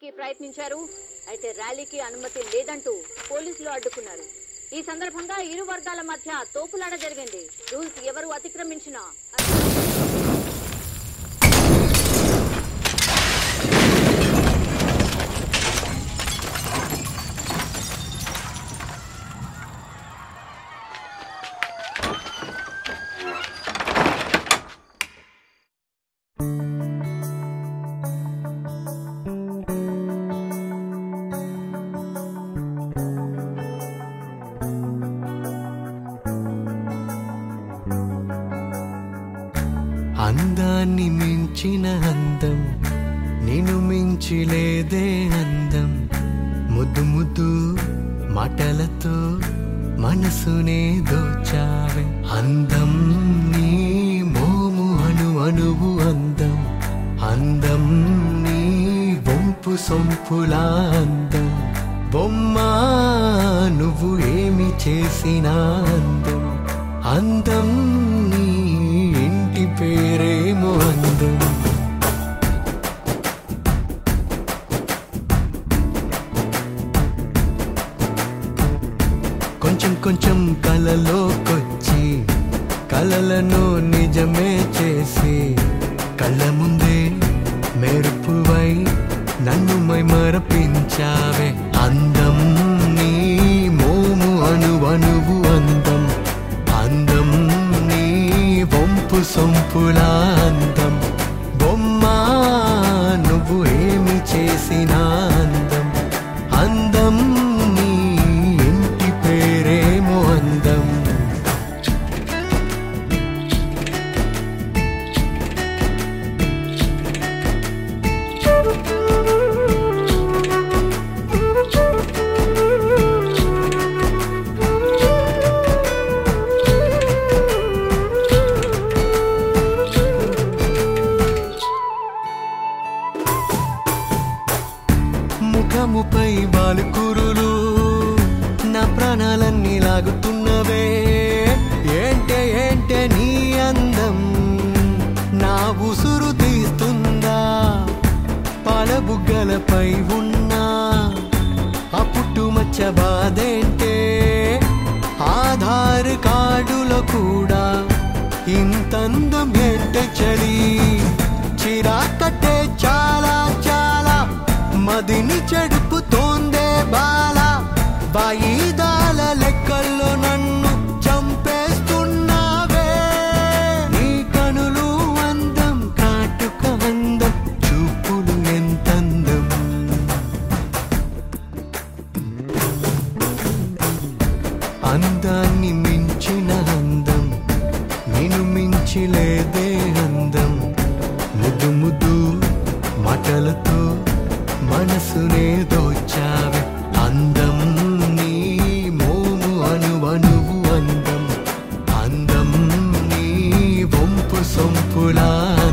ర్యాలీకి ప్రయత్నించారు అయితే ర్యాలీకి అనుమతి లేదంటూ పోలీసులు అడ్డుకున్నారు ఈ సందర్భంగా ఇరు వర్గాల మధ్య తోపులాట జరిగింది రూల్స్ ఎవరు అతిక్రమించినా అందాన్ని మించిన అందం నేను మించి లేదే అందం ముద్దు ముద్దు మాటలతో మనసునే దోచావే అందం నీ మోము అను అణువు అందం అందం నీ వంపు సొంపులా అందం బొమ్మ నువ్వు ఏమి చేసినా అందం అందం నీ ఇంటి పేరేమో అందం కొంచెం కొంచెం కలలోకొచ్చి కలలను నిజమే చేసి కళ్ళ ముందే మెరుపువై నన్ను మై మరపించావే అందం నీ మోము అను అణువు అందం అందం నీ వంపు సొంపులా అందం బొమ్మ నువ్వు ఏమి చేసినా అందం అందం నీ ఇంటి పేరేమో అందం ముఖముపై వాలుకురులు నా ప్రాణాలన్నీ లాగుతున్నవే ఏంటే ఏంటే నీ అందం నా ఉసురు తీస్తుందా పాలబుగ్గలపై ఉన్నా ఆ పుట్టుమచ్చ బాధేంటే ఆధార్ కార్డులో కూడా ఇంతందం ఏంటే చలి చిరాకట్టే చాలా చాలా మదిని చెడుపుతోందే బాల వాయిదాల లెక్కల్లో నన్ను చంపేస్తున్నావే నీ కనులు అందం కాటుక అందం చూపులు ఎంతందం అందాన్ని మించిన అందం నేను మించి లేదే అందం ముద్దు ముద్దు మాటలతో మనసునే దోచావే అందం నీ మోము అను అణువు అందం అందం నీ వంపు సొంపులా